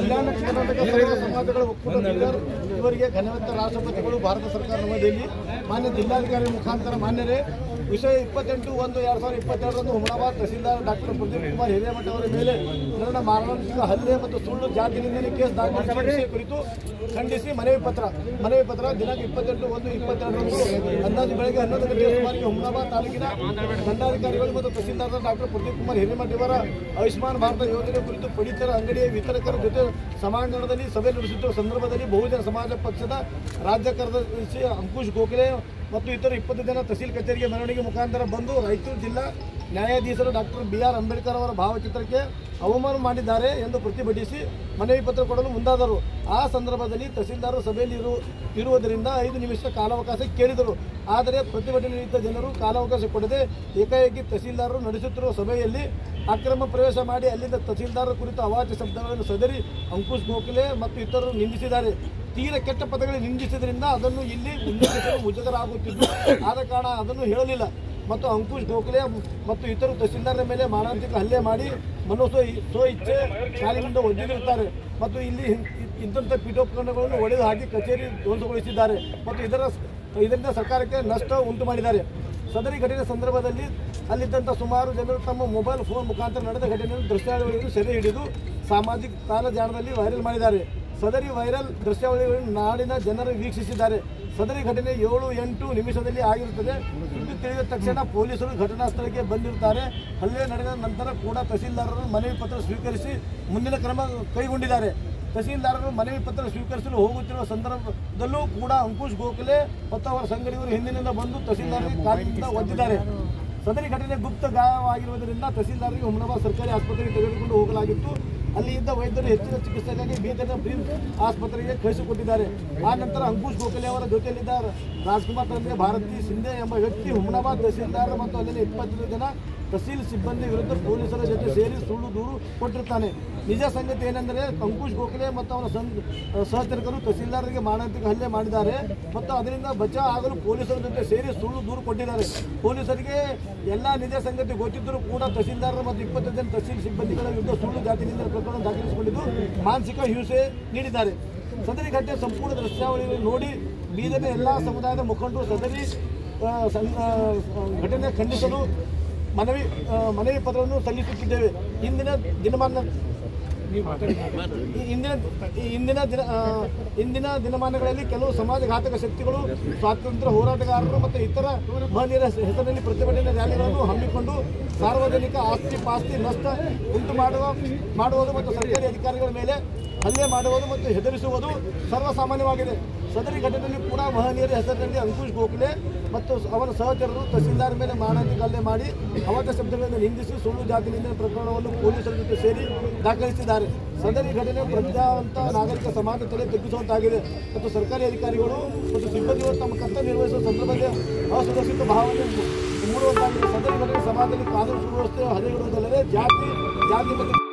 ಕಲ್ಯಾಣ ಕರ್ನಾಟಕ ಸರ್ವ ಸಮಾಜಗಳ ಒಕ್ಕೂಟ ಬೀದರ್ ಇವರಿಗೆ ಘನವಂತ ರಾಷ್ಟ್ರಪತಿಗಳು ಭಾರತ ಸರ್ಕಾರ ನವದೆಹಲಿ ಮಾನ್ಯ ಜಿಲ್ಲಾಧಿಕಾರಿ ಮುಖಾಂತರ ಮಾನ್ಯರೇ ವಿಷಯ ಇಪ್ಪತ್ತೆಂಟು ಒಂದು ಎರಡ್ ಸಾವಿರದ ಇಪ್ಪತ್ತೆರಡರಂದು ಹುಮನಾಬಾದ್ ತಹಸೀಲ್ದಾರ್ ಡಾಕ್ಟರ್ ಪ್ರದೀಪ್ ಕುಮಾರ್ ಹಿರೇಮಠ ಅವರ ಮೇಲೆ ನಡೆದ ಮಾರಣಾಂತಿಕ ಹಲ್ಲೆ ಮತ್ತು ಸುಳ್ಳು ಜಾತಿ ನಿಂದನೆ ಕೇಸ್ ದಾಖಲಿಸಿದ ವಿಷಯ ಕುರಿತು ಖಂಡಿಸಿ ಮನವಿ ಪತ್ರ ಮನವಿ ಪತ್ರ ದಿನಾಂಕ ಇಪ್ಪತ್ತೆಂಟು ಒಂದು ಇಪ್ಪತ್ತೆರಡರಂದು ಅಂದಾಜು ಬೆಳಗ್ಗೆ ಹನ್ನೊಂದು ಗಂಟೆಯ ಸುಮಾರಿಗೆ ಹುಮನಾಬಾದ್ ತಾಲೂಕಿನ ದಂಡಾಧಿಕಾರಿಗಳು ಮತ್ತು ತಹಸೀಲ್ದಾರ್ ಡಾಕ್ಟರ್ ಪ್ರದೀಪ್ ಕುಮಾರ್ ಹಿರೇಮಠ ಇವರ ಆಯುಷ್ಮಾನ್ ಭಾರತ ಯೋಜನೆ ಕುರಿತು ಪಡಿತರ ಅಂಗಡಿಯ ವಿತರಕರ ಜೊತೆ ಸಮಾರಂಭದಲ್ಲಿ ಸಭೆ ನಡೆಸುತ್ತಿರುವ ಸಂದರ್ಭದಲ್ಲಿ ಬಹುಜನ ಸಮಾಜ ಪಕ್ಷದ ರಾಜ್ಯ ಕಾರ್ಯದರ್ಶಿ ಅಂಕುಶ್ ಗೋಖಲೆ ಮತ್ತು ಇತರ ಇಪ್ಪತ್ತು ಜನ ತಹಸೀಲ್ ಕಚೇರಿಗೆ ಮೆರವಣಿಗೆ ಮುಖಾಂತರ ಬಂದು ರಾಯಚೂರು ಜಿಲ್ಲಾ ನ್ಯಾಯಾಧೀಶರು ಡಾಕ್ಟರ್ ಬಿ ಆರ್ ಅಂಬೇಡ್ಕರ್ ಅವರ ಭಾವಚಿತ್ರಕ್ಕೆ ಅವಮಾನ ಮಾಡಿದ್ದಾರೆ ಎಂದು ಪ್ರತಿಭಟಿಸಿ ಮನವಿ ಪತ್ರ ಕೊಡಲು ಮುಂದಾದರು ಆ ಸಂದರ್ಭದಲ್ಲಿ ತಹಸೀಲ್ದಾರರು ಸಭೆಯಲ್ಲಿ ಇರು ಇರುವುದರಿಂದ ಐದು ನಿಮಿಷ ಕಾಲಾವಕಾಶ ಕೇಳಿದರು ಆದರೆ ಪ್ರತಿಭಟನೆಯಿದ್ದ ಜನರು ಕಾಲಾವಕಾಶ ಕೊಡದೆ ಏಕಾಏಕಿ ತಹಸೀಲ್ದಾರರು ನಡೆಸುತ್ತಿರುವ ಸಭೆಯಲ್ಲಿ ಅಕ್ರಮ ಪ್ರವೇಶ ಮಾಡಿ ಅಲ್ಲಿಂದ ತಹಸೀಲ್ದಾರರ ಕುರಿತು ಅವಾಚ್ಯ ಶಬ್ದಗಳನ್ನು ಸದರಿ ಅಂಕುಶ್ ಗೋಖಲೆ ಮತ್ತು ಇತರರು ನಿಂದಿಸಿದ್ದಾರೆ ತೀರ ಕೆಟ್ಟ ಪದಗಳು ನಿಂದಿಸಿದ್ರಿಂದ ಅದನ್ನು ಇಲ್ಲಿ ಉಲ್ಲೇಖಿಸಲು ಮುಜುಗರಾಗುತ್ತಿದ್ದು ಆದ ಕಾರಣ ಅದನ್ನು ಹೇಳಲಿಲ್ಲ ಮತ್ತು ಅಂಕುಶ್ ಗೋಖಲೆ ಮತ್ತು ಇತರ ತಹಸೀಲ್ದಾರರ ಮೇಲೆ ಮಾರಣಾಂತಿಕ ಹಲ್ಲೆ ಮಾಡಿ ಮನಸ್ಸೋ ಸೋ ಇಚ್ಛೆ ಕಾಲಿನಿಂದ ಒದ್ದಿರುತ್ತಾರೆ ಮತ್ತು ಇಲ್ಲಿ ಇಂಥ ಪೀಠೋಪಕರಣಗಳನ್ನು ಒಡೆದು ಹಾಕಿ ಕಚೇರಿ ಧ್ವಂಸಗೊಳಿಸಿದ್ದಾರೆ ಮತ್ತು ಇದರ ಇದರಿಂದ ಸರ್ಕಾರಕ್ಕೆ ನಷ್ಟ ಉಂಟು ಮಾಡಿದ್ದಾರೆ ಸದರಿ ಘಟನೆ ಸಂದರ್ಭದಲ್ಲಿ ಅಲ್ಲಿದ್ದಂಥ ಸುಮಾರು ಜನರು ತಮ್ಮ ಮೊಬೈಲ್ ಫೋನ್ ಮುಖಾಂತರ ನಡೆದ ಘಟನೆಯನ್ನು ದೃಶ್ಯಾವಳಿಗಳನ್ನು ಸೆರೆ ಹಿಡಿದು ಸಾಮಾಜಿಕ ಜಾಲತಾಣದಲ್ಲಿ ವೈರಲ್ ಮಾಡಿದ್ದಾರೆ ಸದರಿ ವೈರಲ್ ದೃಶ್ಯಾವಳಿಗಳನ್ನು ನಾಡಿನ ಜನರು ವೀಕ್ಷಿಸಿದ್ದಾರೆ ಸದರಿ ಘಟನೆ ಏಳು ಎಂಟು ನಿಮಿಷದಲ್ಲಿ ಆಗಿರುತ್ತದೆ ಸುದ್ದಿ ತಿಳಿದ ತಕ್ಷಣ ಪೊಲೀಸರು ಘಟನಾ ಸ್ಥಳಕ್ಕೆ ಬಂದಿರುತ್ತಾರೆ ಹಲ್ಲೆ ನಡೆದ ನಂತರ ಕೂಡ ತಹಸೀಲ್ದಾರರು ಮನವಿ ಪತ್ರ ಸ್ವೀಕರಿಸಿ ಮುಂದಿನ ಕ್ರಮ ಕೈಗೊಂಡಿದ್ದಾರೆ ತಹಸೀಲ್ದಾರರು ಮನವಿ ಪತ್ರ ಸ್ವೀಕರಿಸಲು ಹೋಗುತ್ತಿರುವ ಸಂದರ್ಭದಲ್ಲೂ ಕೂಡ ಅಂಕುಶ್ ಗೋಖಲೆ ಮತ್ತು ಅವರ ಸಂಗಡಿಗರು ಹಿಂದಿನಿಂದ ಬಂದು ತಹಸೀಲ್ದಾರರಿಗೆ ಕಾಲಿನಿಂದ ಒದ್ದಿದ್ದಾರೆ ಸದರಿ ಘಟನೆ ಗುಪ್ತ ಗಾಯವಾಗಿರುವುದರಿಂದ ತಹಸೀಲ್ದಾರರಿಗೆ ಹುಮನಾಬಾದ್ ಸರ್ಕಾರಿ ಆಸ್ಪತ್ರೆಗೆ ತೆಗೆದುಕೊಂಡು ಹೋಗಲಾಗಿತ್ತು ಅಲ್ಲಿ ಇದ್ದ ವೈದ್ಯರು ಹೆಚ್ಚಿನ ಚಿಕಿತ್ಸೆಗಾಗಿ ಬೀದರ್ನ ಬ್ರಿಮ್ಸ್ ಆಸ್ಪತ್ರೆಗೆ ಕಳಿಸಿಕೊಟ್ಟಿದ್ದಾರೆ ಆ ನಂತರ ಅಂಕುಶ್ ಗೋಖಲೆ ಅವರ ಜೊತೆಯಲ್ಲಿದ್ದ ರಾಜ್ಕುಮಾರ್ ತಂದೆ ಭಾರತಿ ಸಿಂಧೆ ಎಂಬ ವ್ಯಕ್ತಿ ಹುಮನಾಬಾದ್ ತಹಸೀಲ್ದಾರ್ ಮತ್ತು ಅಲ್ಲಿನ ಇಪ್ಪತ್ತು ಜನ ತಹಸೀಲ್ ಸಿಬ್ಬಂದಿ ವಿರುದ್ಧ ಪೊಲೀಸರ ಜೊತೆ ಸೇರಿ ಸುಳ್ಳು ದೂರು ಕೊಟ್ಟಿರ್ತಾನೆ ನಿಜ ಸಂಗತಿ ಏನೆಂದರೆ ಅಂಕುಶ್ ಗೋಖಲೆ ಮತ್ತು ಅವನ ಸಂ- ಸಹಚರಕರು ತಹಸೀಲ್ದಾರರಿಗೆ ಮಾರಣಾಂತಿಕ ಹಲ್ಲೆ ಮಾಡಿದ್ದಾರೆ ಮತ್ತು ಅದರಿಂದ ಬಚಾವ್ ಆಗಲು ಪೊಲೀಸರ ಜೊತೆ ಸೇರಿ ಸುಳ್ಳು ದೂರು ಕೊಟ್ಟಿದ್ದಾರೆ ಪೊಲೀಸರಿಗೆ ಎಲ್ಲ ನಿಜ ಸಂಗತಿ ಗೊತ್ತಿದ್ದರೂ ಕೂಡ ತಹಸೀಲ್ದಾರರು ಮತ್ತು ಇಪ್ಪತ್ತು ಜನ ತಹಸೀಲ್ ಸಿಬ್ಬಂದಿಗಳ ವಿರುದ್ಧ ಸುಳ್ಳು ಜಾತಿನಿಂದ ಪ್ರಕರಣ ದಾಖಲಿಸಿಕೊಂಡಿದ್ದು ಮಾನಸಿಕ ಹಿಂಸೆ ನೀಡಿದ್ದಾರೆ ಸದರಿ ಘಟನೆ ಸಂಪೂರ್ಣ ದೃಶ್ಯಾವಳಿಗಳನ್ನು ನೋಡಿ ಬೀದರ್ನ ಎಲ್ಲ ಸಮುದಾಯದ ಮುಖಂಡರು ಸದರಿ ಆ, ಸಂ- ಆ, ಘಟನೆ ಖಂಡಿಸಲು ಮನವಿ ಆ, ಮನವಿ ಪತ್ರವನ್ನು ಸಲ್ಲಿಸುತ್ತಿದ್ದೇವೆ ಇಂದಿನ ದಿನಮಾನ ಈ ಇಂದಿನ ಈ ಇಂದಿನ ದಿನ ಆ, ಇಂದಿನ ದಿನಮಾನಗಳಲ್ಲಿ ಕೆಲವು ಸಮಾಜಘಾತಕ ಶಕ್ತಿಗಳು ಸ್ವಾತಂತ್ರ್ಯ ಹೋರಾಟಗಾರರು ಮತ್ತು ಇತರ ಮಹನೀಯರ ಹೆಸರಿನಲ್ಲಿ ಪ್ರತಿಭಟನೆ ರ್ಯಾಲಿಗಳನ್ನು ಹಮ್ಮಿಕೊಂಡು ಸಾರ್ವಜನಿಕ ಆಸ್ತಿ ಪಾಸ್ತಿ ನಷ್ಟ ಉಂಟು ಮಾಡುವ ಮಾಡುವುದು ಮತ್ತು ಸರ್ಕಾರಿ ಅಧಿಕಾರಿಗಳ ಮೇಲೆ ಹಲ್ಲೆ ಮಾಡುವುದು ಮತ್ತು ಹೆದರಿಸುವುದು ಸರ್ವಸಾಮಾನ್ಯವಾಗಿದೆ ಸದರಿ ಘಟನೆಯಲ್ಲಿ ಕೂಡ ಮಹನೀಯರ ಹೆಸರಿನಲ್ಲಿ ಅಂಕುಶ್ ಗೋಖಲೆ ಮತ್ತು ಅವನ ಸಹಚರರು ತಹಸೀಲ್ದಾರ್ ಮೇಲೆ ಮಾರಣಾಂತಿಕ ಹಲ್ಲೆ ಮಾಡಿ ಅವಾಚ್ಯ ಶಬ್ದಗಳನ್ನು ನಿಂದಿಸಿ ಸುಳ್ಳು ಜಾತಿ ನಿಂದನೆ ಪ್ರಕರಣವನ್ನು ಪೊಲೀಸರ ಜೊತೆ ಸೇರಿ ದಾಖಲಿಸಿದ್ದಾರೆ ಸದರಿ ಘಟನೆ ಪ್ರಜ್ಞಾವಂತ ನಾಗರಿಕ ಸಮಾಜ ತಲೆ ತಗ್ಗಿಸುವಂತಾಗಿದೆ ಮತ್ತು ಸರ್ಕಾರಿ ಅಧಿಕಾರಿಗಳು ಮತ್ತು ಸಿಬ್ಬಂದಿಗಳು ತಮ್ಮ ಕರ್ತವ್ಯ ನಿರ್ವಹಿಸುವ ಸಂದರ್ಭದಲ್ಲಿ ಅಸುರಕ್ಷಿತ ಭಾವನೆ ಮೂಡುವಂತಾಗಿದೆ ಸದರಿ ಘಟನೆ ಸಮಾಜದಲ್ಲಿ ಕಾನೂನು ಸುವ್ಯವಸ್ಥೆ ಹದೆಗಿಡುವುದಲ್ಲದೆ ಜಾತಿ ಜಾತಿ ಮತ್ತು